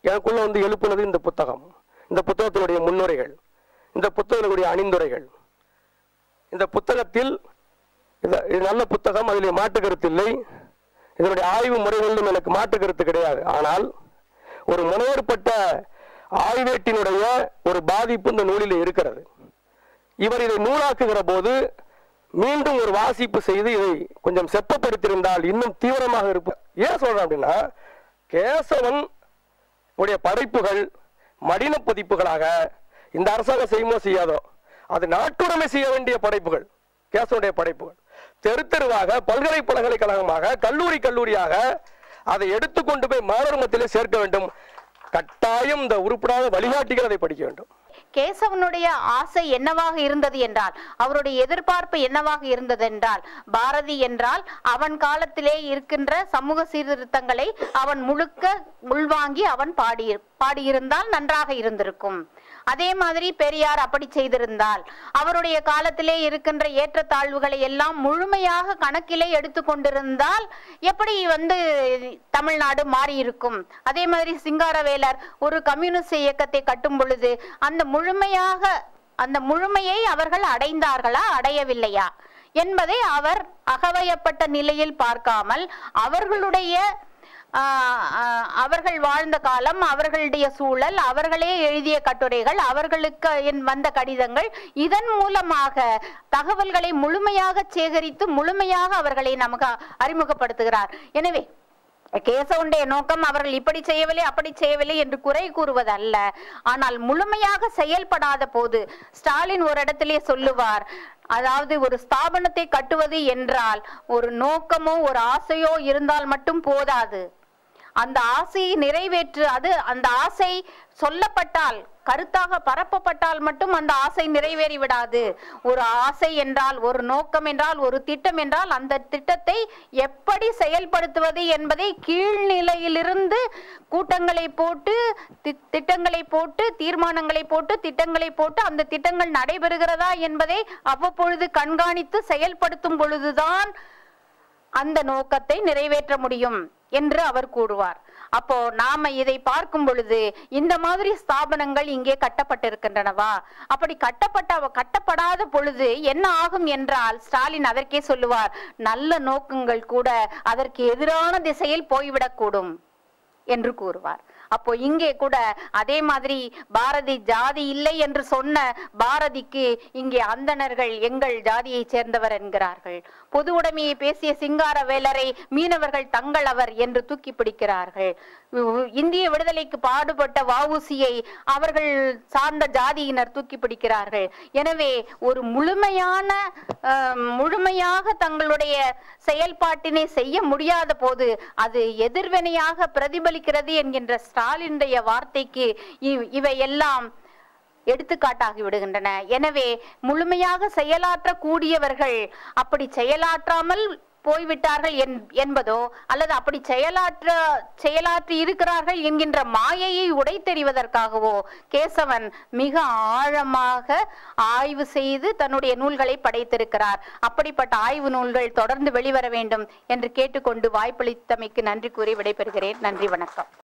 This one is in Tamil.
எனக்குள்ள வந்து எழுப்புனது இந்த புத்தகம் இந்த புத்தகத்தினுடைய முன்னுரைகள் இந்த புத்தகத்தினுடைய அணிந்துரைகள் இந்த புத்தகத்தில் இந்த- இது நல்ல புத்தகம் அதில் மாற்று கருத்து இல்லை இதனுடைய ஆய்வு முறைகளிலும் எனக்கு மாற்று கருத்து கிடையாது ஆனால் ஒரு முனைவற்பட்ட ஆய்வேட்டினுடைய ஒரு பாதிப்பு இந்த நூலில் இருக்கிறது இவர் இதை நூலாக்குகிற போது மீண்டும் ஒரு வாசிப்பு செய்து இதை கொஞ்சம் செப்பப்படுத்தியிருந்தால் இன்னும் தீவிரமாக இருப்ப ஏன் சொல்றேன் அப்படின்னா கேசவன் உடைய படைப்புகள் மடின பதிப்புகளாக இந்த அரசாங்கம் செய்யுமோ செய்யாதோ அது நாட்டுடைமை செய்ய வேண்டிய படைப்புகள் கேசவனுடைய படைப்புகள் தெரு தெருவாக பல்கலைக்கழகமாக கல்லூரி கல்லூரியாக அதை எடுத்துக்கொண்டு போய் மாணவர் மத்தியிலே சேர்க்க வேண்டும் கட்டாயம் இந்த உருப்படாத வழிகாட்டிகள் அதை படிக்க வேண்டும் கேசவனுடைய ஆசை என்னவாக இருந்தது என்றால் அவருடைய எதிர்பார்ப்பு என்னவாக இருந்தது என்றால் பாரதி என்றால் அவன் காலத்திலே இருக்கின்ற சமூக சீர்திருத்தங்களை அவன் முழுக்க உள்வாங்கி அவன் பாடி பாடியிருந்தால் நன்றாக இருந்திருக்கும் அதே மாதிரி பெரியார் அப்படி செய்திருந்தால் அவருடைய காலத்திலே இருக்கின்ற ஏற்றத்தாழ்வுகளை எல்லாம் முழுமையாக கணக்கிலே எடுத்துக்கொண்டிருந்தால் எப்படி வந்து தமிழ்நாடு மாறி இருக்கும் அதே மாதிரி சிங்காரவேலர் ஒரு கம்யூனிஸ்ட் இயக்கத்தை கட்டும் பொழுது அந்த முழுமையாக அந்த முழுமையை அவர்கள் அடைந்தார்களா அடையவில்லையா என்பதை அவர் அகவயப்பட்ட நிலையில் பார்க்காமல் அவர்களுடைய ஆஹ் ஆஹ் அவர்கள் வாழ்ந்த காலம் அவர்களுடைய சூழல் அவர்களே எழுதிய கட்டுரைகள் அவர்களுக்கு என் வந்த கடிதங்கள் இதன் மூலமாக தகவல்களை முழுமையாக சேகரித்து முழுமையாக அவர்களை நமக்கு அறிமுகப்படுத்துகிறார் எனவே கேசவனுடைய நோக்கம் அவர்கள் இப்படி செய்யவில்லை அப்படி செய்யவில்லை என்று குறை கூறுவதல்ல ஆனால் முழுமையாக செயல்படாத போது ஸ்டாலின் ஒரு இடத்திலே சொல்லுவார் அதாவது ஒரு ஸ்தாபனத்தை கட்டுவது என்றால் ஒரு நோக்கமோ ஒரு ஆசையோ இருந்தால் மட்டும் போதாது அந்த ஆசையை நிறைவேற்று அது அந்த ஆசை சொல்லப்பட்டால் கருத்தாக பரப்பப்பட்டால் மட்டும் அந்த ஆசை நிறைவேறி விடாது ஒரு ஆசை என்றால் ஒரு நோக்கம் என்றால் ஒரு திட்டம் என்றால் அந்த திட்டத்தை எப்படி செயல்படுத்துவது என்பதை கீழ்நிலையிலிருந்து கூட்டங்களை போட்டு தி- திட்டங்களை போட்டு தீர்மானங்களை போட்டு திட்டங்களை போட்டு அந்த திட்டங்கள் நடைபெறுகிறதா என்பதை அவ்வப்பொழுது கண்காணித்து செயல்படுத்தும் பொழுதுதான் அந்த நோக்கத்தை நிறைவேற்ற முடியும் என்று அவர் கூறுவார் அப்போ நாம இதை பார்க்கும் பொழுது இந்த மாதிரி ஸ்தாபனங்கள் இங்கே கட்டப்பட்டிருக்கின்றனவா அப்படி கட்டப்பட்ட கட்டப்படாத பொழுது என்ன ஆகும் என்றால் ஸ்டாலின் அதற்கே சொல்லுவார் நல்ல நோக்கங்கள் கூட அதற்கு எதிரான திசையில் போய்விடக்கூடும் என்று கூறுவார் அப்போ இங்கே கூட அதே மாதிரி பாரதி ஜாதி இல்லை என்று சொன்ன பாரதிக்கு இங்கே அந்தணர்கள் எங்கள் ஜாதியை சேர்ந்தவர் என்கிறார்கள் பொது உடைமையை பேசிய சிங்கார வேலரை மீனவர்கள் தங்கள் அவர் என்று தூக்கி பிடிக்கிறார்கள் உ- இந்திய விடுதலைக்கு பாடுபட்ட வஉசியை அவர்கள் சார்ந்த ஜாதியினர் தூக்கி பிடிக்கிறார்கள் எனவே ஒரு முழுமையான அஹ், முழுமையாக தங்களுடைய செயல்பாட்டினை செய்ய முடியாத போது அது எதிர்வினையாக பிரதிபலிக்கிறது என்கின்ற ஸ்டாலினுடைய வார்த்தைக்கு இ- இவையெல்லாம் எடுத்துக்காட்டாகி விடுகின்றன எனவே முழுமையாக செயலாற்ற கூடியவர்கள் அப்படி செயலாற்றாமல் போய்விட்டார்கள் என்- என்பதோ அல்லது அப்படி செயலாற்ற செயலாற்றி இருக்கிறார்கள் என்கின்ற மாயையை உடைத்தெறிவதற்காகவோ கேசவன் மிக ஆழமாக ஆய்வு செய்து தன்னுடைய நூல்களை படைத்திருக்கிறார் அப்படிப்பட்ட ஆய்வு நூல்கள் தொடர்ந்து வெளிவர வேண்டும் என்று கேட்டுக்கொண்டு வாய்ப்பளித்தமைக்கு நன்றி கூறி விடைபெறுகிறேன் நன்றி வணக்கம்